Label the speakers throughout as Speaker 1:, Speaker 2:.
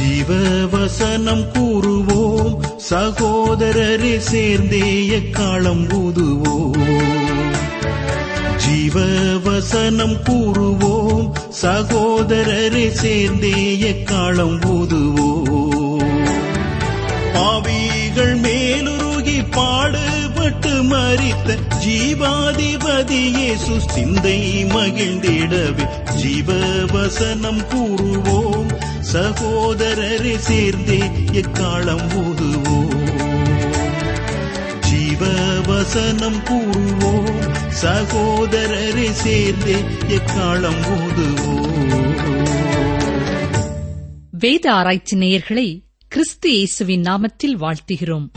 Speaker 1: ஜீவவசனம் கூறுவோம் சகோதரரை சேர்ந்தே எக்காலம் ஊதுவோம் ஜீவவசனம் கூறுவோம் சகோதரரை சேர்ந்தே எக்காலம் ஊதுவோம் பாவிகள் மேலுருகி பாடுபட்டு மறித்த ஜீவாதிபதி இயேசு சிந்தை மகிழ்ந்திடவே ஜீவவசனம் கூறுவோம் சகோதரரை சேர்ந்தே எக்காலம் ஊதுவோம் ஜீவவசனம் கூறுவோம் சகோதரரை சேர்ந்தே எக்காலம் ஊதுவோம்
Speaker 2: வேத ஆராய்ச்சி நேயர்களை கிறிஸ்து இயேசுவின் நாமத்தில் வாழ்த்துகிறோம்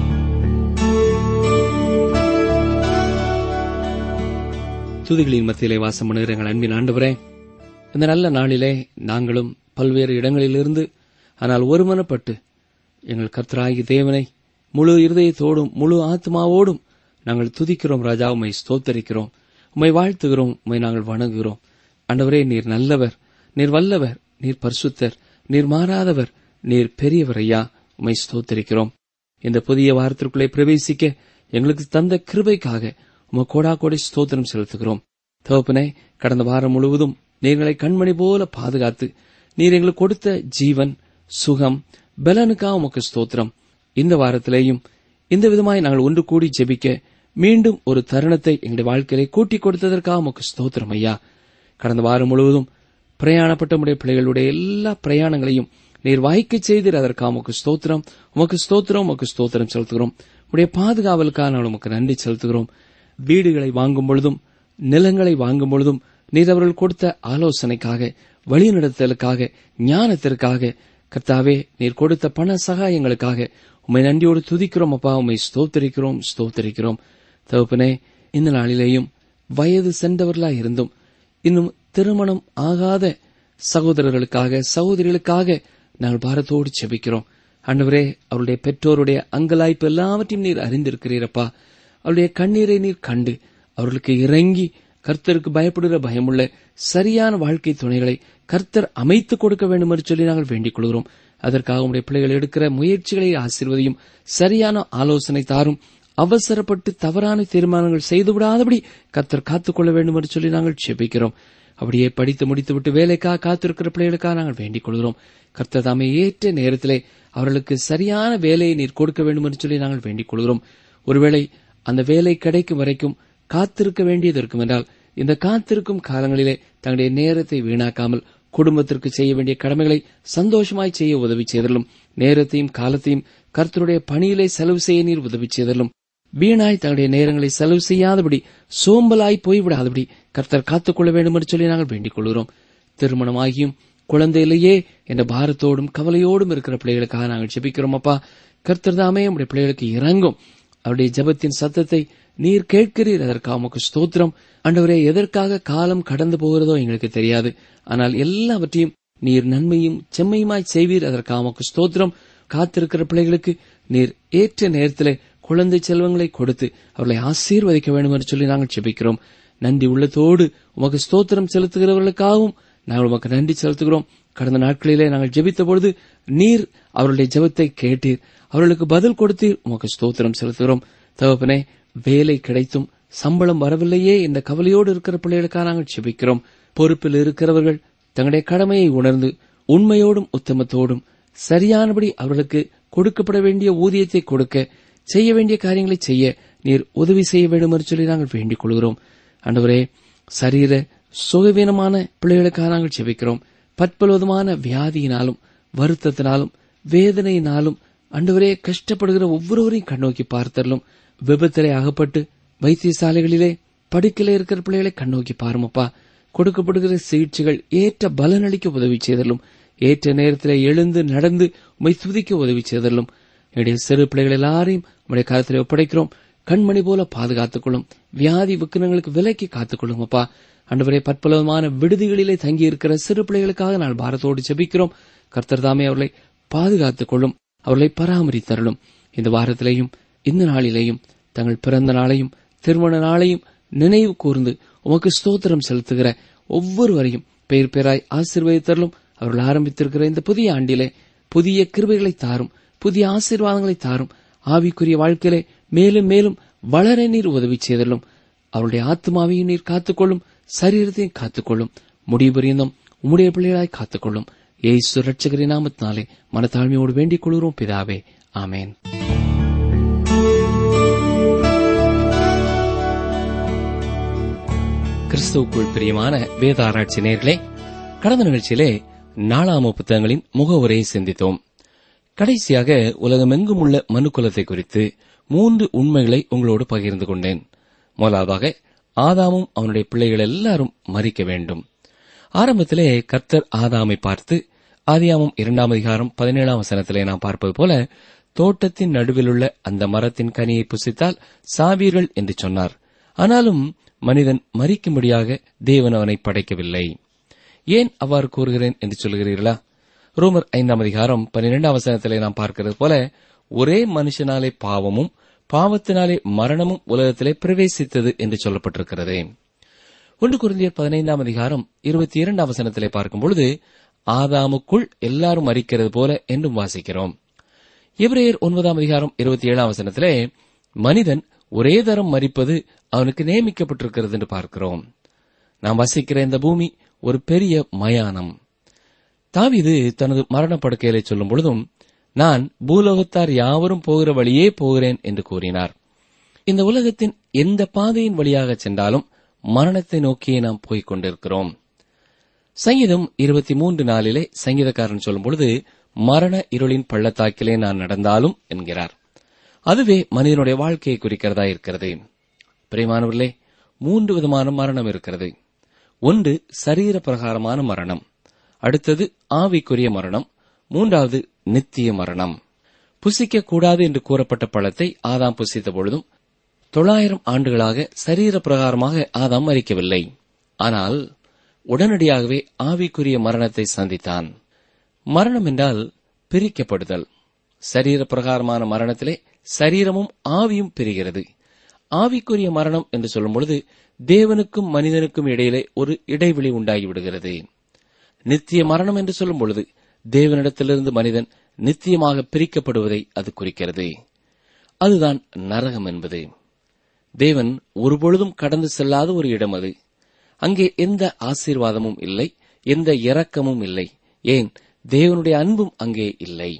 Speaker 3: துதிகளின் மத்தியிலே வாசம் பண்ணுகிற எங்கள் அன்பின் ஆண்டவரே இந்த நல்ல நாளிலே நாங்களும் பல்வேறு இடங்களிலிருந்து ஆனால் ஒருமனப்பட்டு எங்கள் கர்த்தராகி தேவனை முழு இருதயத்தோடும் முழு ஆத்மாவோடும் நாங்கள் துதிக்கிறோம் ராஜா உம்மை ஸ்தோத்தரிக்கிறோம் உம்மை வாழ்த்துகிறோம் உம்மை நாங்கள் வணங்குகிறோம் ஆண்டவரே நீர் நல்லவர் நீர் வல்லவர் நீர் பரிசுத்தர் நீர் மாறாதவர் நீர் பெரியவர் ஐயா உம்மை ஸ்தோத்தரிக்கிறோம் இந்த புதிய வாரத்திற்குள்ளே பிரவேசிக்க எங்களுக்கு தந்த கிருபைக்காக உம கோடா கோடி ஸ்தோத்திரம் செலுத்துகிறோம் தகப்பனே கடந்த வாரம் முழுவதும் நீர்களை கண்மணி போல பாதுகாத்து நீர் எங்களுக்கு கொடுத்த ஜீவன் சுகம் பலனுக்காக உமக்கு ஸ்தோத்திரம் இந்த வாரத்திலேயும் இந்த விதமாய் நாங்கள் ஒன்று கூடி ஜெபிக்க மீண்டும் ஒரு தருணத்தை எங்களுடைய வாழ்க்கையிலே கூட்டிக் கொடுத்ததற்காக உமக்கு ஸ்தோத்திரம் ஐயா கடந்த வாரம் முழுவதும் பிரயாணப்பட்ட உடைய பிள்ளைகளுடைய எல்லா பிரயாணங்களையும் நீர் வாய்க்க செய்தீர் அதற்காக உமக்கு ஸ்தோத்திரம் உமக்கு ஸ்தோத்திரம் உமக்கு ஸ்தோத்திரம் செலுத்துகிறோம் உடைய பாதுகாவலுக்காக நாங்கள் உமக்கு நன்றி செலுத்துகிறோம் வீடுகளை வாங்கும் பொழுதும் நிலங்களை வாங்கும் பொழுதும் நீர் அவர்கள் கொடுத்த ஆலோசனைக்காக வழிநடத்தலுக்காக ஞானத்திற்காக கர்த்தாவே நீர் கொடுத்த பண சகாயங்களுக்காக உம்மை நன்றியோடு துதிக்கிறோம் அப்பா உம்மை ஸ்தோத்தரிக்கிறோம் ஸ்தோத்தரிக்கிறோம் தகப்பனே இந்த நாளிலேயும் வயது சென்றவர்களாய் இருந்தும் இன்னும் திருமணம் ஆகாத சகோதரர்களுக்காக சகோதரிகளுக்காக நாங்கள் பாரத்தோடு செபிக்கிறோம் ஆண்டவரே அவருடைய பெற்றோருடைய அங்கலாய்ப்பு எல்லாவற்றையும் நீர் அறிந்திருக்கிறீரப்பா அவருடைய கண்ணீரை நீர் கண்டு அவர்களுக்கு இறங்கி கர்த்தருக்கு பயப்படுகிற பயமுள்ள சரியான வாழ்க்கை துணைகளை கர்த்தர் அமைத்துக் கொடுக்க வேண்டும் என்று சொல்லி நாங்கள் வேண்டிக் கொள்கிறோம் அதற்காக உடைய பிள்ளைகள் எடுக்கிற முயற்சிகளை ஆசீர்வதியும் சரியான ஆலோசனை தாரும் அவசரப்பட்டு தவறான தீர்மானங்கள் செய்துவிடாதபடி கர்த்தர் காத்துக்கொள்ள வேண்டும் என்று சொல்லி நாங்கள் செபிக்கிறோம் அப்படியே படித்து முடித்துவிட்டு வேலைக்காக காத்திருக்கிற பிள்ளைகளுக்காக நாங்கள் வேண்டிக் கொள்கிறோம் கர்த்தர் தாமே ஏற்ற நேரத்திலே அவர்களுக்கு சரியான வேலையை நீர் கொடுக்க வேண்டும் என்று சொல்லி நாங்கள் வேண்டிக் கொள்கிறோம் ஒருவேளை அந்த வேலை கிடைக்கும் வரைக்கும் காத்திருக்க வேண்டியது இருக்கும் என்றால் இந்த காத்திருக்கும் காலங்களிலே தங்களுடைய நேரத்தை வீணாக்காமல் குடும்பத்திற்கு செய்ய வேண்டிய கடமைகளை சந்தோஷமாய் செய்ய உதவி செய்தலும் நேரத்தையும் காலத்தையும் கர்த்தருடைய பணியிலே செலவு செய்ய நீர் உதவி செய்தலும் வீணாய் தங்களுடைய நேரங்களை செலவு செய்யாதபடி சோம்பலாய் போய்விடாதபடி கர்த்தர் காத்துக்கொள்ள வேண்டும் என்று சொல்லி நாங்கள் வேண்டிக் கொள்கிறோம் திருமணமாகியும் குழந்தையிலேயே என்ற பாரத்தோடும் கவலையோடும் இருக்கிற பிள்ளைகளுக்காக நாங்கள் ஜெபிக்கிறோம் அப்பா கர்த்தர் தாமே நம்முடைய பிள்ளைகளுக்கு இறங்கும் அவருடைய ஜெபத்தின் சத்தத்தை நீர் கேட்கிறீர் அதற்காக உமக்கு ஸ்தோத்திரம் ஆண்டவரே எதற்காக காலம் கடந்து போகிறதோ எங்களுக்கு தெரியாது ஆனால் எல்லாவற்றையும் நீர் நன்மையும் செம்மையுமாய் செய்வீர் அதற்காக உமக்கு ஸ்தோத்திரம் காத்திருக்கிற பிள்ளைகளுக்கு நீர் ஏற்ற நேரத்திலே குழந்தை செல்வங்களை கொடுத்து அவர்களை ஆசீர்வதிக்க வேண்டும் என்று சொல்லி நாங்கள் ஜெபிக்கிறோம் நன்றி உள்ளத்தோடு உமக்கு ஸ்தோத்திரம் செலுத்துகிறவர்களுக்காகவும் நாங்கள் உமக்கு நன்றி செலுத்துகிறோம் கடந்த நாட்களிலே நாங்கள் ஜெபித்த பொழுது நீர் அவருடைய ஜெபத்தை கேட்டீர் அவர்களுக்கு பதில் கொடுத்தீர் உமக்கு ஸ்தோத்திரம் செலுத்துகிறோம் தகப்பனே வேலை கிடைத்தும் சம்பளம் வரவில்லையே என்ற கவலையோடு இருக்கிற பிள்ளைகளுக்காக நாங்கள் ஜெபிக்கிறோம் பொறுப்பில் இருக்கிறவர்கள் தங்களுடைய கடமையை உணர்ந்து உண்மையோடும் உத்தமத்தோடும் சரியானபடி அவர்களுக்கு கொடுக்கப்பட வேண்டிய ஊதியத்தை கொடுக்க செய்ய வேண்டிய காரியங்களை செய்ய நீர் உதவி செய்ய வேண்டும் என்று சொல்லி நாங்கள் வேண்டிக் கொள்கிறோம் ஆண்டவரே சரீர சுகவீனமான பிள்ளைகளுக்காக நாங்கள் ஜெபிக்கிறோம் பற்பல்வதமான வியாதியினாலும் வருத்தத்தினாலும் வேதனையினாலும் அண்டவரே கஷ்டப்படுகிற ஒவ்வொருவரையும் கண்ணோக்கி பார்த்தரலும் விபத்திலே அகப்பட்டு வைத்தியசாலைகளிலே படுக்கையில இருக்கிற பிள்ளைகளை கண்ணோக்கி பாருமப்பா கொடுக்கப்படுகிற சிகிச்சைகள் ஏற்ற பலனளிக்க உதவி செய்தலும் ஏற்ற நேரத்திலே எழுந்து நடந்து உமை துதிக்க உதவி செய்தலும் என்னுடைய சிறு பிள்ளைகள் எல்லாரையும் உடைய காலத்திலே ஒப்படைக்கிறோம் கண்மணி போல பாதுகாத்துக் கொள்ளும் வியாதி விக்கிரங்களுக்கு விலக்கி காத்துக்கொள்ளும் அப்பா அன்றுவரே பற்பலமான விடுதிகளிலே தங்கியிருக்கிற சிறு பிள்ளைகளுக்காக நான் பாரத்தோடு ஜெபிக்கிறோம் கர்த்தர் தாமே அவர்களை பாதுகாத்துக் கொள்ளும் அவர்களை பராமரித்தருளும் இந்த வாரத்திலேயும் இந்த நாளிலேயும் தங்கள் பிறந்த நாளையும் திருமண நாளையும் நினைவு கூர்ந்து உமக்கு ஸ்தோத்திரம் செலுத்துகிற ஒவ்வொருவரையும் பெயர் பெயராய் ஆசீர்வதித்தருளும் அவர்கள் ஆரம்பித்திருக்கிற இந்த புதிய ஆண்டிலே புதிய கிருபைகளை தாரும் புதிய ஆசீர்வாதங்களை தாரும் ஆவிக்குரிய வாழ்க்கையிலே மேலும் மேலும் வளர நீர் உதவி செய்தலும் அவருடைய ஆத்மாவையும் நீர் காத்துக்கொள்ளும் சரீரத்தையும் காத்துக்கொள்ளும் முடிவு பரியந்தம் உம்முடைய பிள்ளைகளாய் காத்துக்கொள்ளும் ஏசு ரட்சகரின் நாமத்தினாலே மனத்தாழ்மையோடு வேண்டிக் கொள்கிறோம் பிதாவே ஆமேன் கிறிஸ்துவுக்குள் பிரியமான வேத ஆராய்ச்சி நேர்களே கடந்த நிகழ்ச்சியிலே நாளாம புத்தகங்களின் முகவுரையை சிந்தித்தோம் கடைசியாக உலகமெங்கும் உள்ள மனுக்குலத்தை குறித்து மூன்று உண்மைகளை உங்களோடு பகிர்ந்து கொண்டேன் முதலாவதாக ஆதாமும் அவனுடைய பிள்ளைகள் எல்லாரும் மறிக்க வேண்டும் ஆரம்பத்திலே கர்த்தர் ஆதாமை பார்த்து ஆதியாமம் இரண்டாம் அதிகாரம் பதினேழாம் வசனத்திலே நாம் பார்ப்பது போல தோட்டத்தின் நடுவிலுள்ள அந்த மரத்தின் கனியை புசித்தால் சாவீர்கள் என்று சொன்னார் ஆனாலும் மனிதன் மறிக்கும்படியாக தேவன் அவனை படைக்கவில்லை ஏன் அவ்வாறு கூறுகிறேன் என்று சொல்கிறீர்களா ரோமர் ஐந்தாம் அதிகாரம் பன்னிரெண்டாம் வசனத்திலே நாம் பார்க்கிறது போல ஒரே மனுஷனாலே பாவமும் பாவத்தினாலே மரணமும் உலகத்திலே பிரவேசித்தது என்று சொல்லப்பட்டிருக்கிறது ஒன்று குருந்தியர் பதினைந்தாம் அதிகாரம் இருபத்தி இரண்டாம் வசனத்திலே பார்க்கும் பொழுது ஆதாமுக்குள் எல்லாரும் மறிக்கிறது போல என்றும் வாசிக்கிறோம் எபிரேயர் ஒன்பதாம் அதிகாரம் இருபத்தி ஏழாம் வசனத்திலே மனிதன் ஒரே தரம் மறிப்பது அவனுக்கு நியமிக்கப்பட்டிருக்கிறது என்று பார்க்கிறோம் நாம் வசிக்கிற இந்த பூமி ஒரு பெரிய மயானம் தாவீது தனது மரணப்படுக்கையிலே சொல்லும் பொழுதும் நான் பூலோகத்தார் யாவரும் போகிற வழியே போகிறேன் என்று கூறினார் இந்த உலகத்தின் எந்த பாதையின் வழியாக சென்றாலும் மரணத்தை நோக்கியே நாம் போய்க் கொண்டிருக்கிறோம் சங்கீதம் இருபத்தி மூன்று நாளிலே சங்கீதக்காரன் சொல்லும் பொழுது மரண இருளின் பள்ளத்தாக்கிலே நான் நடந்தாலும் என்கிறார் அதுவே மனிதனுடைய வாழ்க்கையை குறிக்கிறதா இருக்கிறது பிரியமானவர்களே மூன்று விதமான மரணம் இருக்கிறது ஒன்று சரீர பிரகாரமான மரணம் அடுத்தது ஆவிக்குரிய மரணம் மூன்றாவது நித்திய மரணம் புசிக்க கூடாது என்று கூறப்பட்ட பழத்தை ஆதாம் புசித்த பொழுதும் தொள்ளாயிரம் ஆண்டுகளாக சரீர பிரகாரமாக ஆதாம் மறிக்கவில்லை ஆனால் உடனடியாகவே ஆவிக்குரிய மரணத்தை சந்தித்தான் மரணம் என்றால் பிரிக்கப்படுதல் சரீர பிரகாரமான மரணத்திலே சரீரமும் ஆவியும் பிரிகிறது ஆவிக்குரிய மரணம் என்று சொல்லும் பொழுது தேவனுக்கும் மனிதனுக்கும் இடையிலே ஒரு இடைவெளி உண்டாகிவிடுகிறது நித்திய மரணம் என்று சொல்லும் பொழுது தேவனிடத்திலிருந்து மனிதன் நித்தியமாக பிரிக்கப்படுவதை அது குறிக்கிறது அதுதான் நரகம் என்பது தேவன் ஒருபொழுதும் கடந்து செல்லாத ஒரு இடம் அது அங்கே எந்த ஆசீர்வாதமும் இல்லை எந்த இரக்கமும் இல்லை ஏன் தேவனுடைய அன்பும் அங்கே இல்லை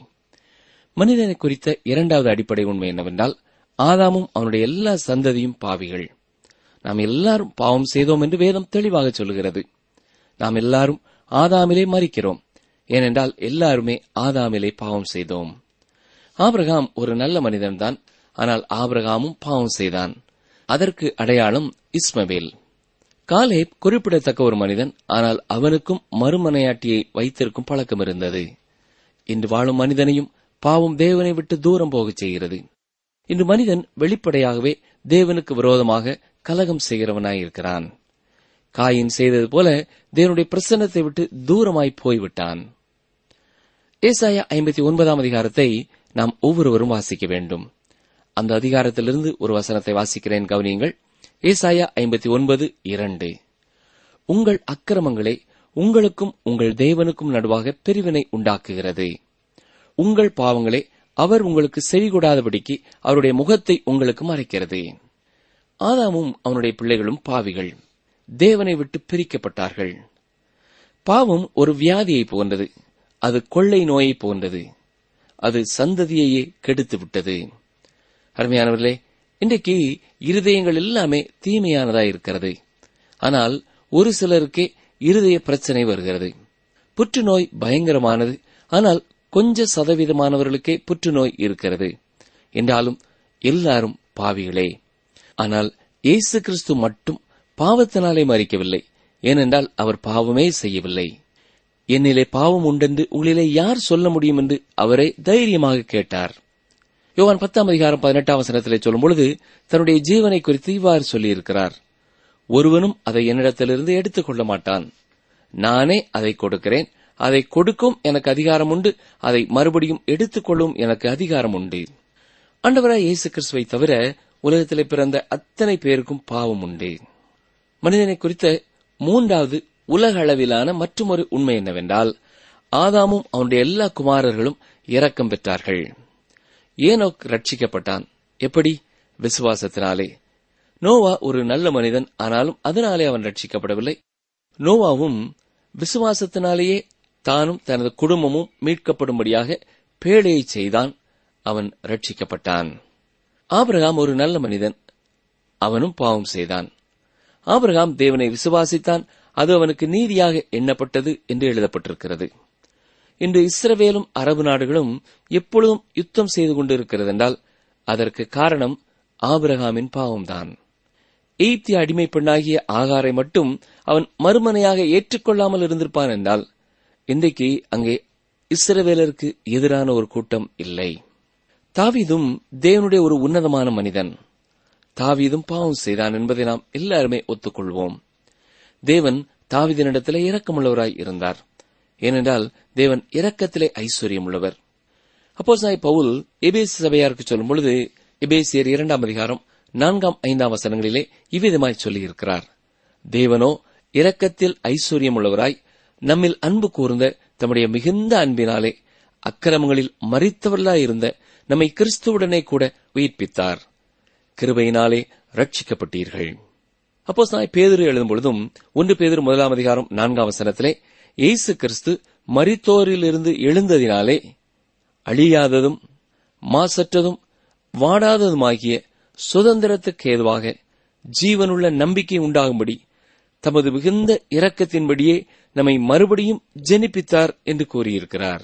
Speaker 3: மனிதனை குறித்த இரண்டாவது அடிப்படை உண்மை என்னவென்றால் ஆதாமும் அவனுடைய எல்லா சந்ததியும் பாவிகள் நாம் எல்லாரும் பாவம் செய்தோம் என்று வேதம் தெளிவாக சொல்கிறது நாம் எல்லாரும் ஆதாமிலே மறிக்கிறோம் ஏனென்றால் எல்லாருமே ஆதாமிலே பாவம் செய்தோம் ஆபிரகாம் ஒரு நல்ல மனிதன்தான் ஆனால் ஆபிரகாமும் பாவம் செய்தான் அதற்கு அடையாளம் இஸ்மவேல் காலேப் குறிப்பிடத்தக்க ஒரு மனிதன் ஆனால் அவனுக்கும் மறுமனையாட்டியை வைத்திருக்கும் பழக்கம் இருந்தது இன்று வாழும் மனிதனையும் பாவம் தேவனை விட்டு தூரம் போகச் செய்கிறது இன்று மனிதன் வெளிப்படையாகவே தேவனுக்கு விரோதமாக கலகம் செய்கிறவனாயிருக்கிறான் காயின் செய்தது போல தேவனுடைய பிரசன்னத்தை விட்டு தூரமாய் போய்விட்டான் ஏசாயா ஐம்பத்தி ஒன்பதாம் அதிகாரத்தை நாம் ஒவ்வொருவரும் வாசிக்க வேண்டும் அந்த அதிகாரத்திலிருந்து ஒரு வசனத்தை வாசிக்கிறேன் கவனியுங்கள் ஏசாயா ஐம்பத்தி ஒன்பது இரண்டு உங்கள் அக்கிரமங்களே உங்களுக்கும் உங்கள் தேவனுக்கும் நடுவாக பிரிவினை உண்டாக்குகிறது உங்கள் பாவங்களே அவர் உங்களுக்கு செவிகொடாதபடிக்கு அவருடைய முகத்தை உங்களுக்கு மறைக்கிறது ஆதாமும் அவனுடைய பிள்ளைகளும் பாவிகள் தேவனை விட்டு பிரிக்கப்பட்டார்கள் பாவம் ஒரு வியாதியை போன்றது அது கொள்ளை நோயை போன்றது அது சந்ததியையே கெடுத்து விட்டது அருமையானவர்களே இன்றைக்கு இருதயங்கள் எல்லாமே தீமையானதா இருக்கிறது ஆனால் ஒரு சிலருக்கே இருதய பிரச்சனை வருகிறது புற்றுநோய் பயங்கரமானது ஆனால் கொஞ்ச சதவீதமானவர்களுக்கே புற்றுநோய் இருக்கிறது என்றாலும் எல்லாரும் பாவிகளே ஆனால் இயேசு கிறிஸ்து மட்டும் பாவத்தினாலே மறிக்கவில்லை ஏனென்றால் அவர் பாவமே செய்யவில்லை என்னிலே பாவம் உண்டென்று உங்களிலே யார் சொல்ல முடியும் என்று அவரை தைரியமாக கேட்டார் யோவான் பத்தாம் அதிகாரம் பதினெட்டாம் வசனத்திலே சொல்லும் பொழுது தன்னுடைய ஜீவனை குறித்து இவ்வாறு சொல்லியிருக்கிறார் ஒருவனும் அதை என்னிடத்திலிருந்து எடுத்துக் கொள்ள மாட்டான் நானே அதை கொடுக்கிறேன் அதை கொடுக்கும் எனக்கு அதிகாரம் உண்டு அதை மறுபடியும் எடுத்துக்கொள்ளும் எனக்கு அதிகாரம் உண்டு ஆண்டவராய் இயேசு கிறிஸ்துவை தவிர உலகத்திலே பிறந்த அத்தனை பேருக்கும் பாவம் உண்டு மனிதனை குறித்த மூன்றாவது உலக அளவிலான மற்றொரு உண்மை என்னவென்றால் ஆதாமும் அவனுடைய எல்லா குமாரர்களும் இரக்கம் பெற்றார்கள் ஏனோக் ரட்சிக்கப்பட்டான் எப்படி விசுவாசத்தினாலே நோவா ஒரு நல்ல மனிதன் ஆனாலும் அதனாலே அவன் ரட்சிக்கப்படவில்லை நோவாவும் விசுவாசத்தினாலேயே தானும் தனது குடும்பமும் மீட்கப்படும்படியாக பேழையை செய்தான் அவன் ரட்சிக்கப்பட்டான் ஆபிரகாம் ஒரு நல்ல மனிதன் அவனும் பாவம் செய்தான் ஆபிரகாம் தேவனை விசுவாசித்தான் அது அவனுக்கு நீதியாக எண்ணப்பட்டது என்று எழுதப்பட்டிருக்கிறது இன்று இஸ்ரவேலும் அரபு நாடுகளும் எப்பொழுதும் யுத்தம் செய்து கொண்டிருக்கிறது என்றால் அதற்கு காரணம் ஆபிரகாமின் பாவம்தான் எய்த்திய அடிமை பெண்ணாகிய ஆகாரை மட்டும் அவன் மறுமனையாக ஏற்றுக்கொள்ளாமல் இருந்திருப்பான் என்றால் இன்றைக்கு அங்கே இஸ்ரவேலருக்கு எதிரான ஒரு கூட்டம் இல்லை தாவீதும் தேவனுடைய ஒரு உன்னதமான மனிதன் தாவீதும் பாவம் செய்தான் என்பதை நாம் எல்லாருமே ஒத்துக்கொள்வோம் தேவன் தாவீதினிடத்திலே இரக்கமுள்ளவராய் இருந்தார் ஏனென்றால் தேவன் இரக்கத்திலே ஐஸ்வர்யம் உள்ளவர் அப்போ சாய் பவுல் எபேஸ் சபையாருக்கு சொல்லும் பொழுது எபேசியர் இரண்டாம் அதிகாரம் நான்காம் ஐந்தாம் வசனங்களிலே இவ்விதமாய் சொல்லியிருக்கிறார் தேவனோ இரக்கத்தில் ஐஸ்வர்யம் உள்ளவராய் நம்மில் அன்பு கூர்ந்த தம்முடைய மிகுந்த அன்பினாலே அக்கிரமங்களில் மறித்தவர்களாயிருந்த நம்மை கிறிஸ்துவுடனே கூட உயிர்ப்பித்தார் கிருபையினாலே ரட்சிக்கப்பட்டீர்கள் அப்போ நான் பேதுரு எழுதும் பொழுதும் ஒன்று பேதுரு முதலாம் அதிகாரம் நான்காம் வசனத்திலே இயேசு கிறிஸ்து மரித்தோரிலிருந்து எழுந்ததினாலே அழியாததும் மாசற்றதும் வாடாததுமாகிய சுதந்திரத்துக்கு ஏதுவாக ஜீவனுள்ள நம்பிக்கை உண்டாகும்படி தமது மிகுந்த இரக்கத்தின்படியே நம்மை மறுபடியும் ஜெனிப்பித்தார் என்று கூறியிருக்கிறார்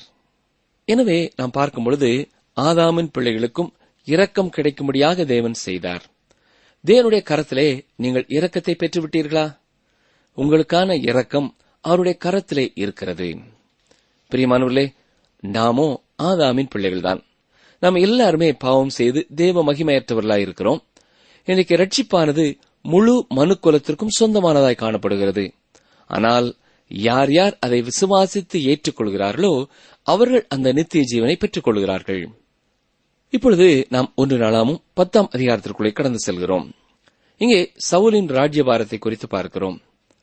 Speaker 3: எனவே நாம் பார்க்கும் பொழுது ஆதாமின் பிள்ளைகளுக்கும் இரக்கம் கிடைக்கும்படியாக தேவன் செய்தார் தேவனுடைய கரத்திலே நீங்கள் இரக்கத்தை பெற்றுவிட்டீர்களா உங்களுக்கான இரக்கம் அவருடைய கரத்திலே இருக்கிறது பிரியமானவர்களே நாமோ ஆதாமின் பிள்ளைகள்தான் நாம் எல்லாருமே பாவம் செய்து தேவ மகிமையற்றவர்களாய் இருக்கிறோம் இன்றைக்கு ரட்சிப்பானது முழு மனுக்குலத்திற்கும் சொந்தமானதாய் காணப்படுகிறது ஆனால் யார் யார் அதை விசுவாசித்து ஏற்றுக்கொள்கிறார்களோ அவர்கள் அந்த நித்திய ஜீவனை பெற்றுக் கொள்கிறார்கள் இப்பொழுது நாம் ஒன்று நாளாமும் பத்தாம் அதிகாரத்திற்குள்ளே கடந்து செல்கிறோம் இங்கே சவுலின் ராஜ்யபாரத்தை குறித்து பார்க்கிறோம்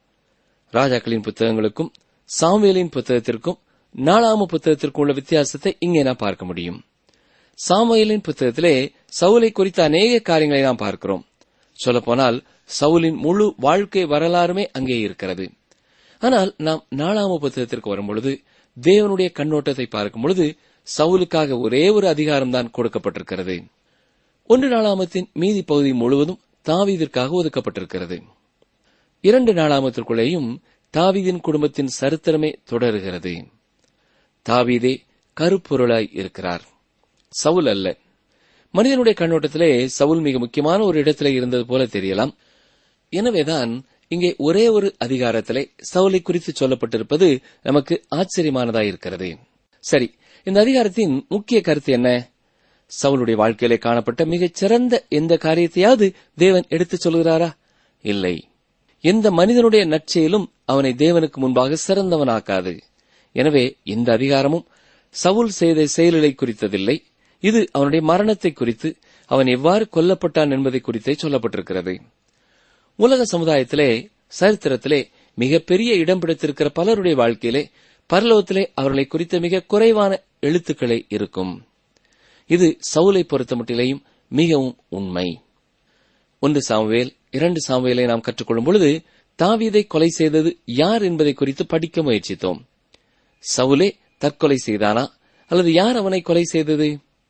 Speaker 3: ராஜாக்களின் புத்தகங்களுக்கும் சாமுவேலின் புத்தகத்திற்கும் நாளாம புத்தகத்திற்கும் உள்ள வித்தியாசத்தை இங்கே நாம் பார்க்க முடியும் சாமுவேலின் புத்தகத்திலே சவுலை குறித்த அநேக காரியங்களை நாம் பார்க்கிறோம் சொல்லப்போனால் சவுலின் முழு வாழ்க்கை வரலாறுமே அங்கே இருக்கிறது ஆனால் நாம் நாளாம புத்தகத்திற்கு வரும்பொழுது தேவனுடைய கண்ணோட்டத்தை பார்க்கும் பொழுது சவுலுக்காக ஒரே ஒரு அதிகாரம்தான் கொடுக்கப்பட்டிருக்கிறது ஒன்று நாளாமத்தின் மீதி பகுதி முழுவதும் தாவீதிற்காக ஒதுக்கப்பட்டிருக்கிறது இரண்டு நாளாமத்திற்குள்ளேயும் தாவீதின் குடும்பத்தின் சரித்திரமே தொடருகிறது தாவீதே கருப்பொருளாய் இருக்கிறார் சவுல் அல்ல மனிதனுடைய கண்ணோட்டத்திலே சவுல் மிக முக்கியமான ஒரு இடத்திலே இருந்தது போல தெரியலாம் எனவேதான் இங்கே ஒரே ஒரு அதிகாரத்திலே சவுலை குறித்து சொல்லப்பட்டிருப்பது நமக்கு ஆச்சரியமானதாய் இருக்கிறது சரி இந்த அதிகாரத்தின் முக்கிய கருத்து என்ன சவுலுடைய வாழ்க்கையிலே காணப்பட்ட மிகச் சிறந்த எந்த காரியத்தையாவது தேவன் எடுத்துச் சொல்கிறாரா இல்லை எந்த மனிதனுடைய நற்செயலும் அவனை தேவனுக்கு முன்பாக சிறந்தவனாக்காது எனவே இந்த அதிகாரமும் சவுல் செய்த செயல்களை குறித்ததில்லை இது அவனுடைய மரணத்தை குறித்து அவன் எவ்வாறு கொல்லப்பட்டான் என்பதை குறித்தே சொல்லப்பட்டிருக்கிறது உலக சமுதாயத்திலே சரித்திரத்திலே மிகப்பெரிய இடம் பிடித்திருக்கிற பலருடைய வாழ்க்கையிலே பரலோகத்திலே அவர்களை குறித்த மிக குறைவான எழுத்துக்களே இருக்கும் இது சவுலை பொறுத்தமட்டிலேயும் மிகவும் உண்மை ஒன்று சாமுவேல் இரண்டு சாமுவேலை நாம் கற்றுக்கொள்ளும் பொழுது தாவீதை கொலை செய்தது யார் என்பதை குறித்து படிக்க முயற்சித்தோம் சவுலே தற்கொலை செய்தானா அல்லது யார் அவனை கொலை செய்தது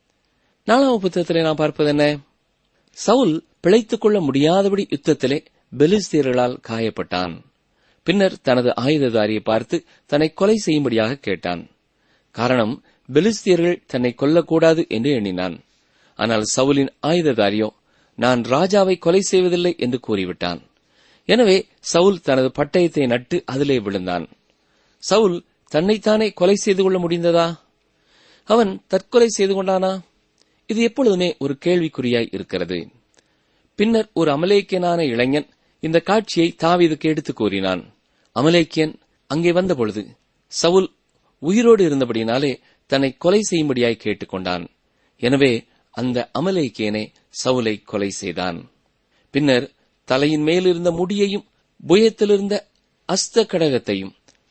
Speaker 3: நாலாம் புத்தகத்திலே நாம் பார்ப்பது என்ன சவுல் பிழைத்துக் கொள்ள முடியாதபடி யுத்தத்திலே பெலிஸ்தீர்களால் காயப்பட்டான் பின்னர் தனது ஆயுததாரியை பார்த்து தன்னை கொலை செய்யும்படியாக கேட்டான் காரணம் பெலிஸ்தியர்கள் தன்னை கொல்லக்கூடாது என்று எண்ணினான் ஆனால் சவுலின் ஆயுததாரியோ நான் ராஜாவை கொலை செய்வதில்லை என்று கூறிவிட்டான் எனவே சவுல் தனது பட்டயத்தை நட்டு அதிலே விழுந்தான் சவுல் தன்னைத்தானே கொலை செய்து கொள்ள முடிந்ததா அவன் தற்கொலை செய்து கொண்டானா இது எப்பொழுதுமே ஒரு கேள்விக்குறியாய் இருக்கிறது பின்னர் ஒரு அமலேக்கியனான இளைஞன் இந்த காட்சியை தாவீதுக்கு எடுத்து கூறினான் அமலேக்கியன் அங்கே வந்தபொழுது சவுல் உயிரோடு இருந்தபடினாலே தன்னை கொலை செய்யும்படியாய் கேட்டுக்கொண்டான் எனவே அந்த அமலேக்கியனே சவுலை கொலை செய்தான் பின்னர் தலையின் மேலிருந்த முடியையும் புயத்திலிருந்த அஸ்த கடகத்தையும்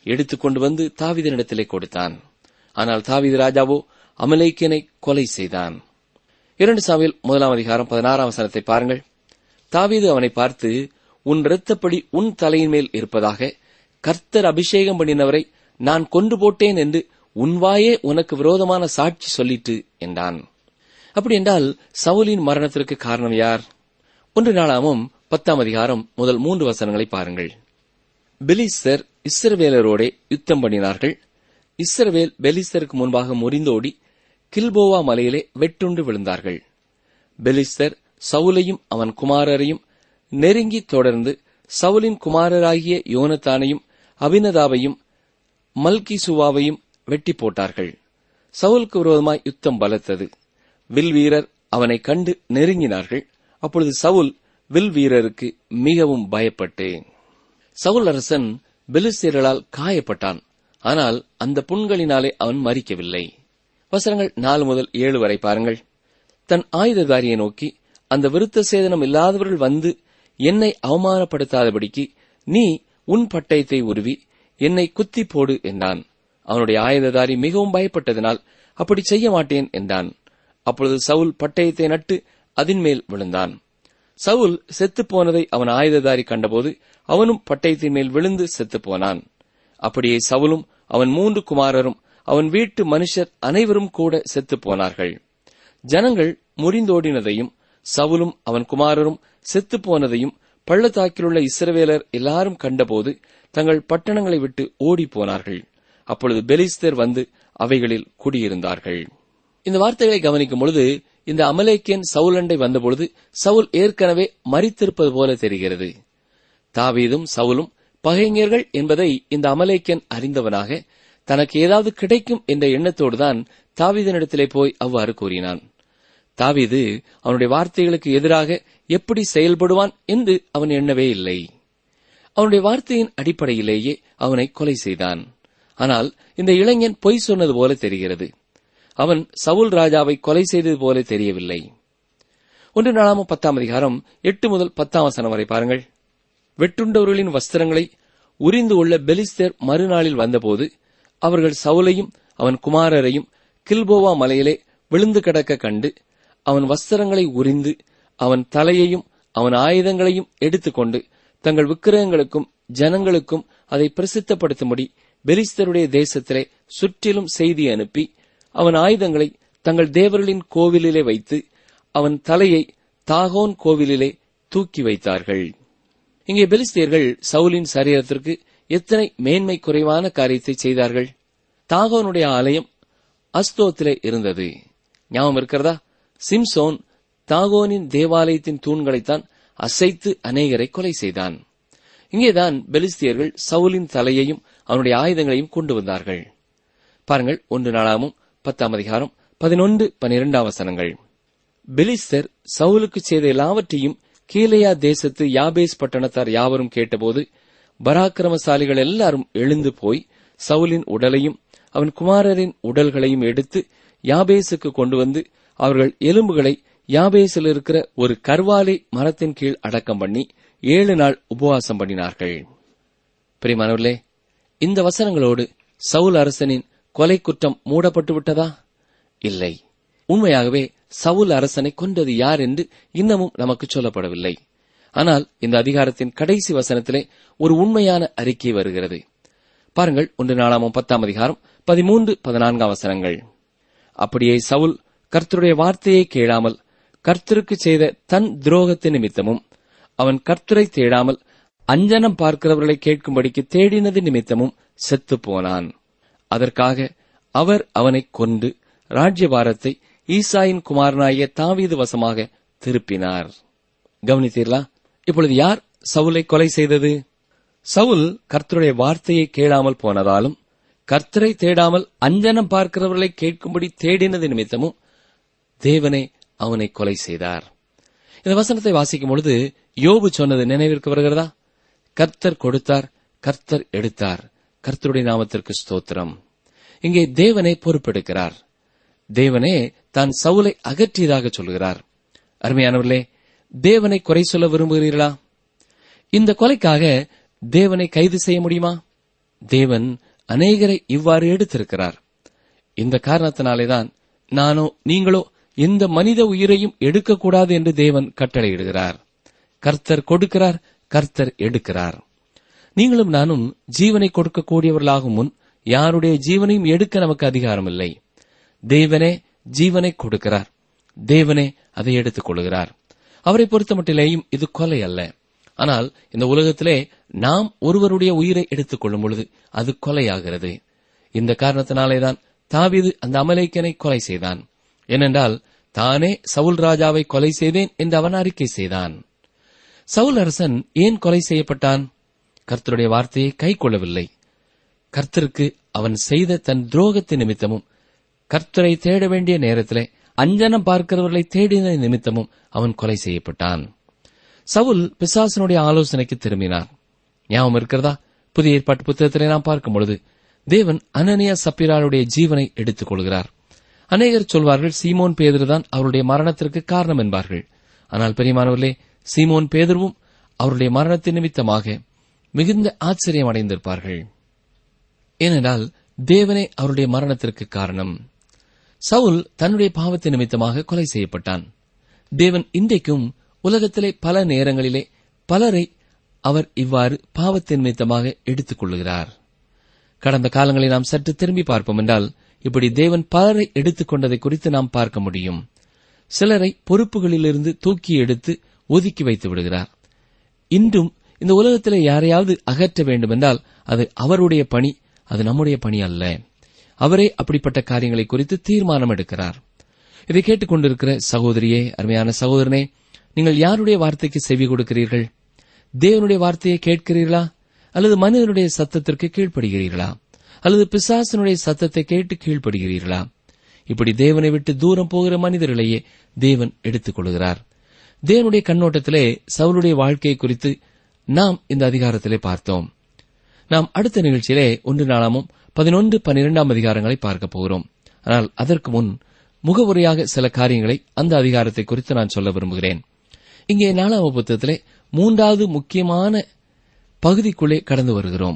Speaker 3: எடுத்துக்கொண்டு வந்து தாவீதினிடத்திலே கொடுத்தான் ஆனால் தாவீது ராஜாவோ அமலேக்கியனை கொலை செய்தான் இரண்டு சாமியில் முதலாம் அதிகாரம் பதினாறாம் வசனத்தை பாருங்கள் தாவீது அவனை பார்த்து உன் இரத்தப்படி உன் தலையின் மேல் இருப்பதாக கர்த்தர் அபிஷேகம் பண்ணினவரை நான் கொண்டு போட்டேன் என்று உன் வாயே உனக்கு விரோதமான சாட்சி சொல்லிட்டு என்றான் அப்படி என்றால் சவுலின் மரணத்திற்கு காரணம் யார் ஒன்று நாளாமும் பத்தாம் அதிகாரம் முதல் மூன்று வசனங்களை பாருங்கள் பெலிஸ்தர் இஸ்ரவேலரோடே யுத்தம் பண்ணினார்கள் இஸ்ரவேல் பெலிஸ்தருக்கு முன்பாக முறிந்தோடி கில்போவா மலையிலே வெட்டுண்டு விழுந்தார்கள் பெலிஸ்தர் சவுலையும் அவன் குமாரரையும் நெருங்கி தொடர்ந்து சவுலின் குமாரராகிய யோனத்தானையும் அபினதாவையும் மல்கிசுவாவையும் வெட்டி போட்டார்கள் சவுலுக்கு விரோதமாய் யுத்தம் பலத்தது வில் வீரர் அவனை கண்டு நெருங்கினார்கள் அப்பொழுது சவுல் வில் வீரருக்கு மிகவும் பயப்பட்டேன் சவுல் அரசன் பெலிஸ்தீர்களால் காயப்பட்டான் ஆனால் அந்த புண்களினாலே அவன் மறிக்கவில்லை வசனங்கள் நாலு முதல் ஏழு வரை பாருங்கள் தன் ஆயுததாரியை நோக்கி அந்த விருத்த சேதனம் இல்லாதவர்கள் வந்து என்னை அவமானப்படுத்தாதபடிக்கு நீ உன் பட்டயத்தை உருவி என்னை குத்தி போடு என்றான் அவனுடைய ஆயுததாரி மிகவும் பயப்பட்டதனால் அப்படி செய்ய மாட்டேன் என்றான் அப்பொழுது சவுல் பட்டயத்தை நட்டு அதின் மேல் விழுந்தான் சவுல் செத்துப் போனதை அவன் ஆயுததாரி கண்டபோது அவனும் பட்டயத்தின் மேல் விழுந்து செத்துப் போனான் அப்படியே சவுலும் அவன் மூன்று குமாரரும் அவன் வீட்டு மனுஷர் அனைவரும் கூட செத்துப் போனார்கள் ஜனங்கள் முறிந்தோடினதையும் சவுலும் அவன் குமாரரும் செத்துப் போனதையும் பள்ளத்தாக்கிலுள்ள இஸ்ரவேலர் எல்லாரும் கண்டபோது தங்கள் பட்டணங்களை விட்டு ஓடிப் போனார்கள் அப்பொழுது பெலிஸ்தர் வந்து அவைகளில் குடியிருந்தார்கள் இந்த வார்த்தைகளை கவனிக்கும் பொழுது இந்த அமலேக்கியன் சவுலண்டை வந்தபொழுது சவுல் ஏற்கனவே மறித்திருப்பது போல தெரிகிறது தாவீதும் சவுலும் பகைஞர்கள் என்பதை இந்த அமலேக்கியன் அறிந்தவனாக தனக்கு ஏதாவது கிடைக்கும் என்ற எண்ணத்தோடுதான் தாவீதனிடத்திலே போய் அவ்வாறு கூறினான் தாவீது அவனுடைய வார்த்தைகளுக்கு எதிராக எப்படி செயல்படுவான் என்று அவன் எண்ணவே இல்லை அவனுடைய வார்த்தையின் அடிப்படையிலேயே அவனை கொலை செய்தான் ஆனால் இந்த இளைஞன் பொய் சொன்னது போல தெரிகிறது அவன் சவுல் ராஜாவை கொலை செய்தது போல தெரியவில்லை ஒன்று நாளாம பத்தாம் அதிகாரம் எட்டு முதல் பத்தாம் வசனம் வரை பாருங்கள் வெட்டுண்டவர்களின் வஸ்திரங்களை உரிந்து உள்ள பெலிஸ்தர் மறுநாளில் வந்தபோது அவர்கள் சவுலையும் அவன் குமாரரையும் கில்போவா மலையிலே விழுந்து கிடக்க கண்டு அவன் வஸ்திரங்களை உரிந்து அவன் தலையையும் அவன் ஆயுதங்களையும் எடுத்துக்கொண்டு தங்கள் விக்கிரகங்களுக்கும் ஜனங்களுக்கும் அதை பிரசித்தப்படுத்தும்படி பெலிஸ்தருடைய தேசத்திலே சுற்றிலும் செய்தி அனுப்பி அவன் ஆயுதங்களை தங்கள் தேவர்களின் கோவிலிலே வைத்து அவன் தலையை தாகோன் கோவிலிலே தூக்கி வைத்தார்கள் இங்கே பெலிஸ்தியர்கள் சவுலின் சரீரத்திற்கு எத்தனை மேன்மை குறைவான காரியத்தை செய்தார்கள் தாகோனுடைய ஆலயம் அஸ்தோத்திலே இருந்தது ஞாபகம் இருக்கிறதா சிம்சோன் தாகோனின் தேவாலயத்தின் தூண்களைத்தான் அசைத்து அநேகரை கொலை செய்தான் இங்கேதான் பெலிஸ்தியர்கள் சவுலின் தலையையும் அவனுடைய ஆயுதங்களையும் கொண்டு வந்தார்கள் பாருங்கள் ஒன்று நாளாமும் பத்தாம் அதிகாரம் பதினொன்று பனிரெண்டாம் வசனங்கள் பெலிஸ்தர் சவுலுக்கு செய்த எல்லாவற்றையும் கீழையா தேசத்து யாபேஸ் பட்டணத்தார் யாவரும் கேட்டபோது பராக்கிரமசாலிகள் எல்லாரும் எழுந்து போய் சவுலின் உடலையும் அவன் குமாரரின் உடல்களையும் எடுத்து யாபேசுக்கு கொண்டு வந்து அவர்கள் எலும்புகளை யாபேசில் இருக்கிற ஒரு கர்வாலை மரத்தின் கீழ் அடக்கம் பண்ணி ஏழு நாள் உபவாசம் பண்ணினார்கள் பிரிமானவர்களே இந்த வசனங்களோடு சவுல் அரசனின் கொலை குற்றம் மூடப்பட்டு விட்டதா இல்லை உண்மையாகவே சவுல் அரசனை கொண்டது யார் என்று இன்னமும் நமக்கு சொல்லப்படவில்லை ஆனால் இந்த அதிகாரத்தின் கடைசி வசனத்திலே ஒரு உண்மையான அறிக்கை வருகிறது பாருங்கள் ஒன்று நாளாமும் பத்தாம் அதிகாரம் பதிமூன்று பதினான்காம் வசனங்கள் அப்படியே சவுல் கர்த்தருடைய வார்த்தையை கேளாமல் கர்த்தருக்கு செய்த தன் துரோகத்தின் நிமித்தமும் அவன் கர்த்தரை தேடாமல் அஞ்சனம் பார்க்கிறவர்களை கேட்கும்படிக்கு தேடினது நிமித்தமும் செத்துப் போனான் அதற்காக அவர் அவனைக் கொண்டு ராஜ்யபாரத்தை ஈசாயின் குமாரனாகிய தாவீது வசமாக திருப்பினார் கவனித்தீர்களா இப்பொழுது யார் சவுலை கொலை செய்தது சவுல் கர்த்தருடைய வார்த்தையை கேளாமல் போனதாலும் கர்த்தரை தேடாமல் அஞ்சனம் பார்க்கிறவர்களை கேட்கும்படி தேடினது நிமித்தமும் தேவனே அவனை கொலை செய்தார் இந்த வசனத்தை வாசிக்கும் பொழுது யோபு சொன்னது நினைவிற்கு வருகிறதா கர்த்தர் கொடுத்தார் கர்த்தர் எடுத்தார் கர்த்தருடைய நாமத்திற்கு ஸ்தோத்திரம் இங்கே தேவனை பொறுப்பெடுக்கிறார் தேவனே தான் சவுலை அகற்றியதாக சொல்கிறார் அருமையானவர்களே தேவனை குறை சொல்ல விரும்புகிறீர்களா இந்த கொலைக்காக தேவனை கைது செய்ய முடியுமா தேவன் அநேகரை இவ்வாறு எடுத்திருக்கிறார் இந்த காரணத்தினாலேதான் நானோ நீங்களோ எந்த மனித உயிரையும் எடுக்கக்கூடாது என்று தேவன் கட்டளையிடுகிறார் கர்த்தர் கொடுக்கிறார் கர்த்தர் எடுக்கிறார் நீங்களும் நானும் ஜீவனை கொடுக்கக்கூடியவர்களாகும் முன் யாருடைய ஜீவனையும் எடுக்க நமக்கு அதிகாரம் இல்லை தேவனே ஜீவனை கொடுக்கிறார் தேவனே அதை எடுத்துக் கொள்கிறார் அவரை பொறுத்தமட்டிலேயும் இது கொலை அல்ல ஆனால் இந்த உலகத்திலே நாம் ஒருவருடைய உயிரை எடுத்துக் கொள்ளும் பொழுது அது கொலையாகிறது இந்த காரணத்தினாலேதான் தாவீது அந்த அமலேக்கனை கொலை செய்தான் ஏனென்றால் தானே சவுல் ராஜாவை கொலை செய்தேன் என்று அவன் அறிக்கை செய்தான் சவுல் அரசன் ஏன் கொலை செய்யப்பட்டான் கர்த்தருடைய வார்த்தையை கை கொள்ளவில்லை கர்த்தருக்கு அவன் செய்த தன் துரோகத்தின் நிமித்தமும் கர்த்தரை தேட வேண்டிய நேரத்திலே அஞ்சனம் பார்க்கிறவர்களை தேடின நிமித்தமும் அவன் கொலை செய்யப்பட்டான் சவுல் பிசாசனுடைய ஆலோசனைக்கு திரும்பினார் ஞாபகம் இருக்கிறதா புதிய ஏற்பாட்டு புத்தகத்திலே நாம் பார்க்கும் பொழுது தேவன் அனனியா சப்பிராளுடைய ஜீவனை எடுத்துக் கொள்கிறார் அநேகர் சொல்வார்கள் சீமோன் பேதுருதான் அவருடைய மரணத்திற்கு காரணம் என்பார்கள் ஆனால் பெரியமானவர்களே சீமோன் பேதுருவும் அவருடைய மரணத்தின் நிமித்தமாக மிகுந்த ஆச்சரியம் அடைந்திருப்பார்கள் ஏனென்றால் தேவனே அவருடைய மரணத்திற்கு காரணம் சவுல் தன்னுடைய பாவத்தின் நிமித்தமாக கொலை செய்யப்பட்டான் தேவன் இன்றைக்கும் உலகத்திலே பல நேரங்களிலே பலரை அவர் இவ்வாறு பாவத்தின் நிமித்தமாக எடுத்துக் கொள்ளுகிறார் கடந்த காலங்களை நாம் சற்று திரும்பி பார்ப்போம் என்றால் இப்படி தேவன் பலரை எடுத்துக் கொண்டதை குறித்து நாம் பார்க்க முடியும் சிலரை பொறுப்புகளிலிருந்து தூக்கி எடுத்து ஒதுக்கி வைத்து விடுகிறார் இன்றும் இந்த உலகத்திலே யாரையாவது அகற்ற வேண்டுமென்றால் அது அவருடைய பணி அது நம்முடைய பணி அல்ல அவரே அப்படிப்பட்ட காரியங்களை குறித்து தீர்மானம் எடுக்கிறார் இதை கேட்டுக்கொண்டிருக்கிற சகோதரியே அருமையான சகோதரனே நீங்கள் யாருடைய வார்த்தைக்கு செவி கொடுக்கிறீர்கள் தேவனுடைய வார்த்தையை கேட்கிறீர்களா அல்லது மனிதனுடைய சத்தத்திற்கு கீழ்ப்படுகிறீர்களா அல்லது பிசாசனுடைய சத்தத்தை கேட்டு கீழ்ப்படுகிறீர்களா இப்படி தேவனை விட்டு தூரம் போகிற மனிதர்களையே தேவன் எடுத்துக் கொள்கிறார் தேவனுடைய கண்ணோட்டத்திலே சவுளுடைய வாழ்க்கை குறித்து நாம் இந்த அதிகாரத்திலே பார்த்தோம் நாம் அடுத்த நிகழ்ச்சியிலே ஒன்று நாளாமும் பதினொன்று பன்னிரெண்டாம் அதிகாரங்களை பார்க்க போகிறோம் ஆனால் அதற்கு முன் முகவுரையாக சில காரியங்களை அந்த அதிகாரத்தை குறித்து நான் சொல்ல விரும்புகிறேன் இங்கே நாலாம் புத்தகத்திலே மூன்றாவது முக்கியமான பகுதிக்குள்ளே கடந்து வருகிறோம்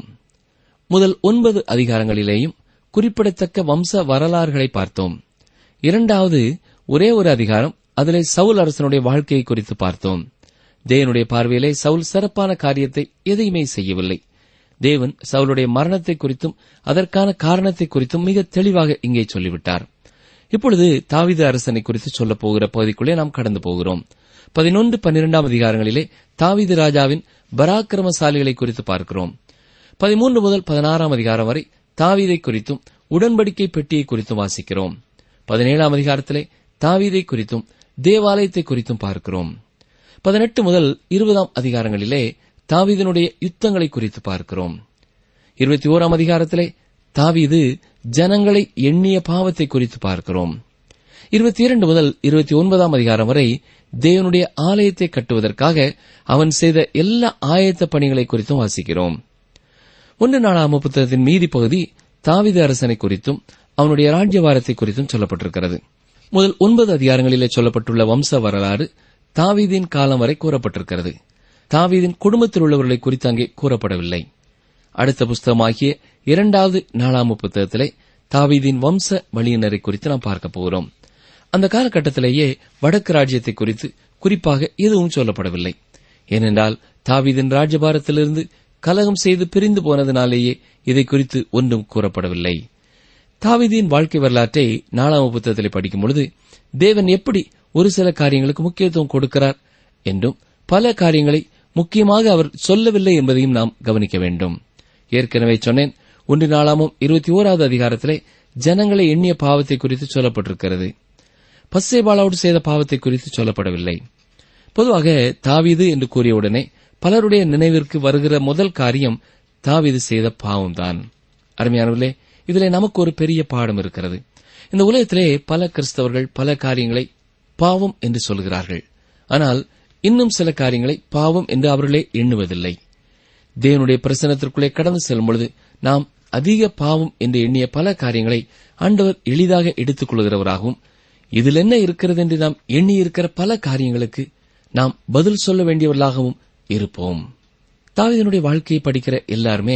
Speaker 3: முதல் ஒன்பது அதிகாரங்களிலேயும் குறிப்பிடத்தக்க வம்ச வரலாறுகளை பார்த்தோம் இரண்டாவது ஒரே ஒரு அதிகாரம் அதிலே சவுல் அரசனுடைய வாழ்க்கையை குறித்து பார்த்தோம் தேவனுடைய பார்வையிலே சவுல் சிறப்பான காரியத்தை எதையுமே செய்யவில்லை தேவன் சவுலுடைய மரணத்தை குறித்தும் அதற்கான காரணத்தை குறித்தும் மிக தெளிவாக இங்கே சொல்லிவிட்டார் இப்பொழுது தாவித அரசனை குறித்து சொல்லப் போகிற பகுதிக்குள்ளே நாம் கடந்து போகிறோம் பதினொன்று பன்னிரெண்டாம் அதிகாரங்களிலே தாவிது ராஜாவின் பராக்கிரமசாலிகளை குறித்து பார்க்கிறோம் பதிமூன்று முதல் பதினாறாம் அதிகாரம் வரை தாவீதை குறித்தும் உடன்படிக்கை பெட்டியை குறித்தும் வாசிக்கிறோம் பதினேழாம் அதிகாரத்திலே தாவீதை குறித்தும் தேவாலயத்தை குறித்தும் பார்க்கிறோம் பதினெட்டு முதல் இருபதாம் அதிகாரங்களிலே தாவீதனுடைய யுத்தங்களை குறித்து பார்க்கிறோம் இருபத்தி ஓராம் அதிகாரத்திலே தாவீது ஜனங்களை எண்ணிய பாவத்தை குறித்து பார்க்கிறோம் இருபத்தி இரண்டு முதல் இருபத்தி ஒன்பதாம் அதிகாரம் வரை தேவனுடைய ஆலயத்தை கட்டுவதற்காக அவன் செய்த எல்லா ஆயத்த பணிகளை குறித்தும் வாசிக்கிறோம் ஒன்று நாளாம் புத்தகத்தின் மீதி பகுதி தாவித அரசனை குறித்தும் அவனுடைய ராஜ்யவாரத்தை குறித்தும் சொல்லப்பட்டிருக்கிறது முதல் ஒன்பது அதிகாரங்களிலே சொல்லப்பட்டுள்ள வம்ச வரலாறு தாவீதின் காலம் வரை கூறப்பட்டிருக்கிறது தாவீதின் குடும்பத்தில் உள்ளவர்களை குறித்து அங்கே கூறப்படவில்லை அடுத்த புஸ்தகமாகிய இரண்டாவது நாளாம புத்தகத்திலே தாவீதின் வம்ச வழியினரை குறித்து நாம் பார்க்க போகிறோம் அந்த காலகட்டத்திலேயே வடக்கு ராஜ்யத்தை குறித்து குறிப்பாக எதுவும் சொல்லப்படவில்லை ஏனென்றால் தாவீதின் ராஜபாரத்திலிருந்து கலகம் செய்து பிரிந்து போனதினாலேயே இதை குறித்து ஒன்றும் கூறப்படவில்லை தாவீதின் வாழ்க்கை வரலாற்றை நாலாம் புத்தகத்திலே படிக்கும் பொழுது தேவன் எப்படி ஒரு சில காரியங்களுக்கு முக்கியத்துவம் கொடுக்கிறார் என்றும் பல காரியங்களை முக்கியமாக அவர் சொல்லவில்லை என்பதையும் நாம் கவனிக்க வேண்டும் ஏற்கனவே சொன்னேன் ஒன்று நாளாமும் இருபத்தி ஓராவது அதிகாரத்திலே ஜனங்களை எண்ணிய பாவத்தை குறித்து சொல்லப்பட்டிருக்கிறது பஸ்ஸேபாலாவோடு செய்த பாவத்தை குறித்து சொல்லப்படவில்லை பொதுவாக தாவீது என்று கூறியவுடனே பலருடைய நினைவிற்கு வருகிற முதல் காரியம் தாவீது செய்த பாவம்தான் அருமையானவர்களே இதிலே நமக்கு ஒரு பெரிய பாடம் இருக்கிறது இந்த உலகத்திலே பல கிறிஸ்தவர்கள் பல காரியங்களை பாவம் என்று சொல்கிறார்கள் ஆனால் இன்னும் சில காரியங்களை பாவம் என்று அவர்களே எண்ணுவதில்லை தேவனுடைய பிரசனத்திற்குள்ளே கடந்து செல்லும் பொழுது நாம் அதிக பாவம் என்று எண்ணிய பல காரியங்களை ஆண்டவர் எளிதாக எடுத்துக் கொள்கிறவராகவும் இதில் என்ன இருக்கிறது என்று நாம் எண்ணியிருக்கிற பல காரியங்களுக்கு நாம் பதில் சொல்ல வேண்டியவர்களாகவும் இருப்போம் தாவீதனுடைய வாழ்க்கையை படிக்கிற எல்லாருமே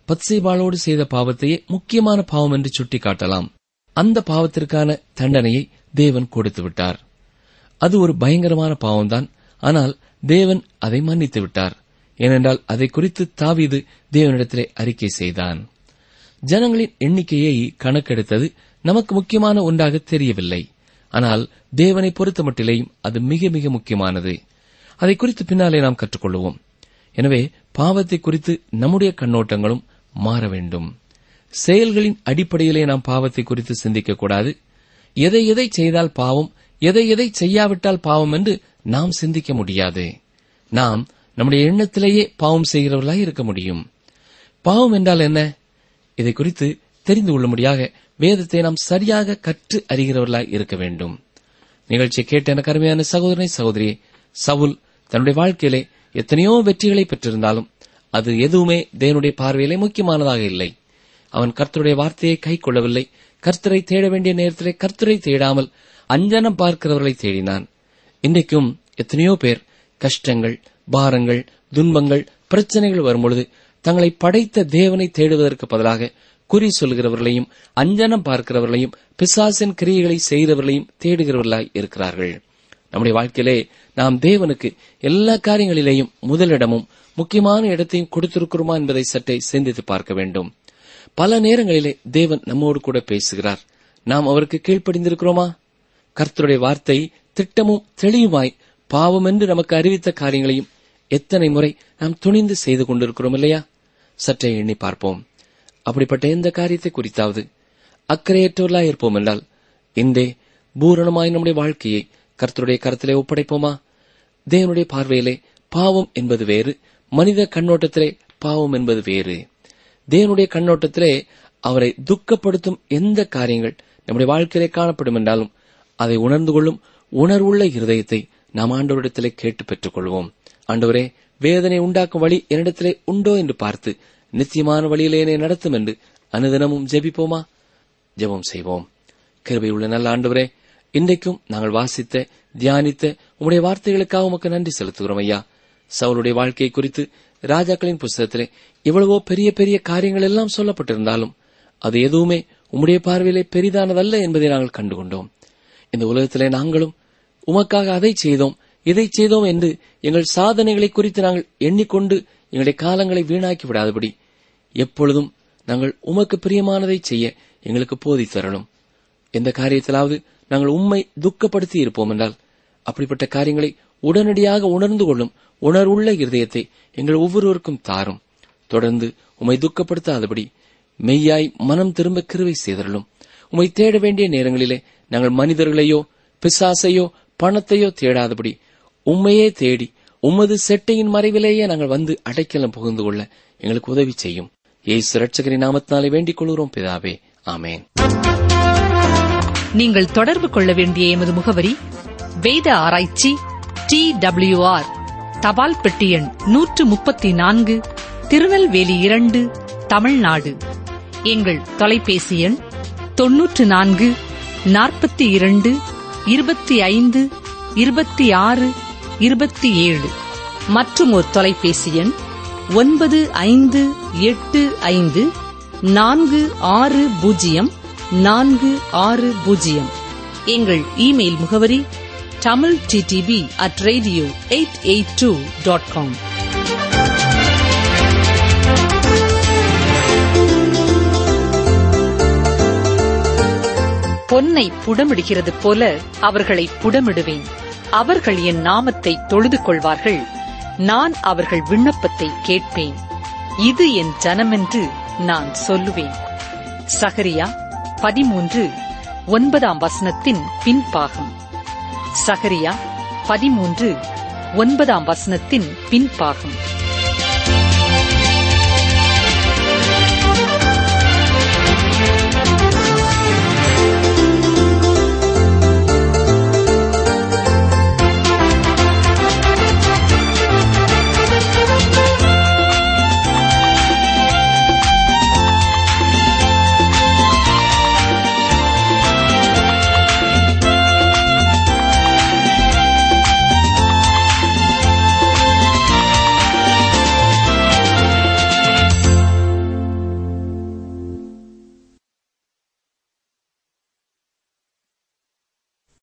Speaker 3: பத்சேபாளோடு செய்த பாவத்தையே முக்கியமான பாவம் என்று சுட்டிக்காட்டலாம் அந்த பாவத்திற்கான தண்டனையை தேவன் கொடுத்து விட்டார் அது ஒரு பயங்கரமான பாவம்தான் ஆனால் தேவன் அதை மன்னித்து விட்டார் ஏனென்றால் அதை குறித்து தாவீது தேவனிடத்திலே அறிக்கை செய்தான் ஜனங்களின் எண்ணிக்கையை கணக்கெடுத்தது நமக்கு முக்கியமான ஒன்றாக தெரியவில்லை ஆனால் தேவனை பொறுத்தமட்டிலேயும் அது மிக மிக முக்கியமானது அதை குறித்து பின்னாலே நாம் கற்றுக்கொள்வோம் எனவே பாவத்தை குறித்து நம்முடைய கண்ணோட்டங்களும் மாற வேண்டும் செயல்களின் அடிப்படையிலே நாம் பாவத்தை குறித்து சிந்திக்கக்கூடாது எதை எதை செய்தால் பாவம் எதை எதை செய்யாவிட்டால் பாவம் என்று நாம் சிந்திக்க முடியாது நாம் நம்முடைய எண்ணத்திலேயே பாவம் செய்கிறவர்களாய் இருக்க முடியும் பாவம் என்றால் என்ன இதை குறித்து தெரிந்து கொள்ளும்படியாக வேதத்தை நாம் சரியாக கற்று அறிகிறவர்களாய் இருக்க வேண்டும் நிகழ்ச்சியை கேட்ட எனக்கு அருமையான சகோதரனை சகோதரியே சவுல் தன்னுடைய வாழ்க்கையிலே எத்தனையோ வெற்றிகளை பெற்றிருந்தாலும் அது எதுவுமே தேவனுடைய பார்வையிலே முக்கியமானதாக இல்லை அவன் கர்த்தருடைய வார்த்தையை கை கொள்ளவில்லை கர்த்தரை தேட வேண்டிய நேரத்திலே கர்த்தரை தேடாமல் அஞ்சனம் பார்க்கிறவர்களை தேடினான் இன்றைக்கும் எத்தனையோ பேர் கஷ்டங்கள் பாரங்கள் துன்பங்கள் பிரச்சனைகள் வரும்பொழுது தங்களை படைத்த தேவனை தேடுவதற்கு பதிலாக குறி சொல்கிறவர்களையும் அஞ்சனம் பார்க்கிறவர்களையும் பிசாசின் கிரியைகளை செய்கிறவர்களையும் தேடுகிறவர்களாய் இருக்கிறார்கள் நம்முடைய வாழ்க்கையிலே நாம் தேவனுக்கு எல்லா காரியங்களிலேயும் முதலிடமும் முக்கியமான இடத்தையும் கொடுத்திருக்கிறோமா என்பதை சற்றே சிந்தித்து பார்க்க வேண்டும் பல நேரங்களிலே தேவன் நம்மோடு கூட பேசுகிறார் நாம் அவருக்கு கீழ்ப்படிந்திருக்கிறோமா கர்த்தருடைய வார்த்தை திட்டமும் தெளிவுமாய் பாவம் என்று நமக்கு அறிவித்த காரியங்களையும் எத்தனை முறை நாம் துணிந்து செய்து கொண்டிருக்கிறோம் இல்லையா சற்றே எண்ணி பார்ப்போம் அப்படிப்பட்ட எந்த காரியத்தை குறித்தாவது அக்கறையற்றவர்களாய் இருப்போம் என்றால் இன்றே பூரணமாய் நம்முடைய வாழ்க்கையை கர்த்தருடைய கருத்திலே ஒப்படைப்போமா தேவனுடைய பார்வையிலே பாவம் என்பது வேறு மனித கண்ணோட்டத்திலே பாவம் என்பது வேறு தேவனுடைய கண்ணோட்டத்திலே அவரை துக்கப்படுத்தும் எந்த காரியங்கள் நம்முடைய வாழ்க்கையிலே காணப்படும் என்றாலும் அதை உணர்ந்து கொள்ளும் உணர்வுள்ள இருதயத்தை நாம் ஆண்டவரிடத்திலே கேட்டு பெற்றுக் கொள்வோம் ஆண்டவரே வேதனை உண்டாக்கும் வழி என்னிடத்திலே உண்டோ என்று பார்த்து நித்தியமான வழியிலே என்னை நடத்தும் என்று அனுதினமும் ஜெபிப்போமா ஜெபம் செய்வோம் கிருபை உள்ள நல்ல ஆண்டவரே இன்றைக்கும் நாங்கள் வாசித்த தியானித்த உம்முடைய வார்த்தைகளுக்காக உமக்கு நன்றி செலுத்துகிறோம் ஐயா சவுளுடைய வாழ்க்கை குறித்து ராஜாக்களின் புஸ்தகத்திலே இவ்வளவோ பெரிய பெரிய காரியங்கள் எல்லாம் சொல்லப்பட்டிருந்தாலும் அது எதுவுமே உம்முடைய பார்வையிலே பெரிதானதல்ல என்பதை நாங்கள் கண்டுகொண்டோம் இந்த உலகத்திலே நாங்களும் உமக்காக அதை செய்தோம் இதை செய்தோம் என்று எங்கள் சாதனைகளை குறித்து நாங்கள் எண்ணிக்கொண்டு எங்களுடைய காலங்களை வீணாக்கி விடாதபடி எப்பொழுதும் நாங்கள் உமக்கு பிரியமானதை செய்ய எங்களுக்கு போதித் தரணும் எந்த காரியத்திலாவது நாங்கள் உம்மை துக்கப்படுத்தி இருப்போம் என்றால் அப்படிப்பட்ட காரியங்களை உடனடியாக உணர்ந்து கொள்ளும் உணர்வுள்ள இருதயத்தை எங்கள் ஒவ்வொருவருக்கும் தாரும் தொடர்ந்து உம்மை துக்கப்படுத்தாதபடி மெய்யாய் மனம் திரும்ப கிருவை செய்தரலும் உம்மை தேட வேண்டிய நேரங்களிலே நாங்கள் மனிதர்களையோ பிசாசையோ பணத்தையோ தேடாதபடி உம்மையே தேடி உமது செட்டையின் மறைவிலேயே நாங்கள் வந்து அடைக்கலம் புகுந்து கொள்ள எங்களுக்கு உதவி செய்யும் ஏசு ரட்சகரின் நாமத்தினாலே வேண்டிக் கொள்கிறோம் பிதாவே ஆமேன்
Speaker 2: நீங்கள் தொடர்பு கொள்ள வேண்டிய எமது முகவரி வேத ஆராய்ச்சி டி ஆர் தபால் பெட்டி எண் நூற்று முப்பத்தி நான்கு திருநெல்வேலி இரண்டு தமிழ்நாடு எங்கள் தொலைபேசி எண் தொன்னூற்று நான்கு நாற்பத்தி இரண்டு இருபத்தி ஐந்து இருபத்தி ஆறு இருபத்தி ஏழு மற்றும் ஒரு தொலைபேசி எண் ஒன்பது ஐந்து எட்டு ஐந்து நான்கு ஆறு பூஜ்ஜியம் நான்கு ஆறு பூஜ்ஜியம் எங்கள் இமெயில் முகவரி Tamil DTP at radio eight eight two dot com பொன்னை புடமிடுகிறது போல அவர்களை புடமிடுவேன் அவர்கள் என் நாமத்தை தொழுது கொள்வார்கள் நான் அவர்கள் விண்ணப்பத்தை கேட்பேன் இது என் ஜனமென்று நான் சொல்லுவேன் சகரியா பதிமூன்று ஒன்பதாம் வசனத்தின் பின்பாகம் சகரியா பதிமூன்று ஒன்பதாம் வசனத்தின் பின்பாகம்